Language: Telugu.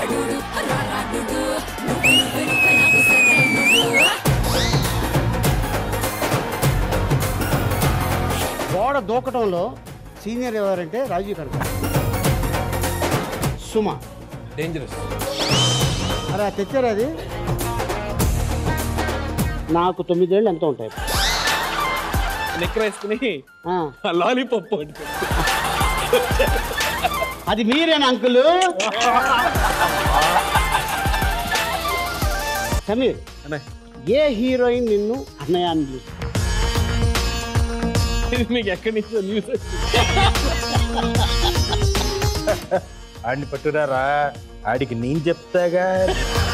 గోడ దూకటంలో సీనియర్ ఎవరంటే రాజీవ్ కనక సుమ డేంజరస్ అరే తెచ్చారు అది నాకు తొమ్మిదేళ్ళు ఎంత ఉంటాయి నిక్కర వేసుకుని ఆ, లాలీపాప్ అది మీరేనా అంకుల్ సమీర్ ఏ హీరోయిన్ నిన్ను అన్నయ్య అని పిలుస్తుంది? ఇది మీకు ఎక్కడి నుంచో న్యూస్ ఆడిని పట్టురారా ఆడికి నేను చెప్తాగా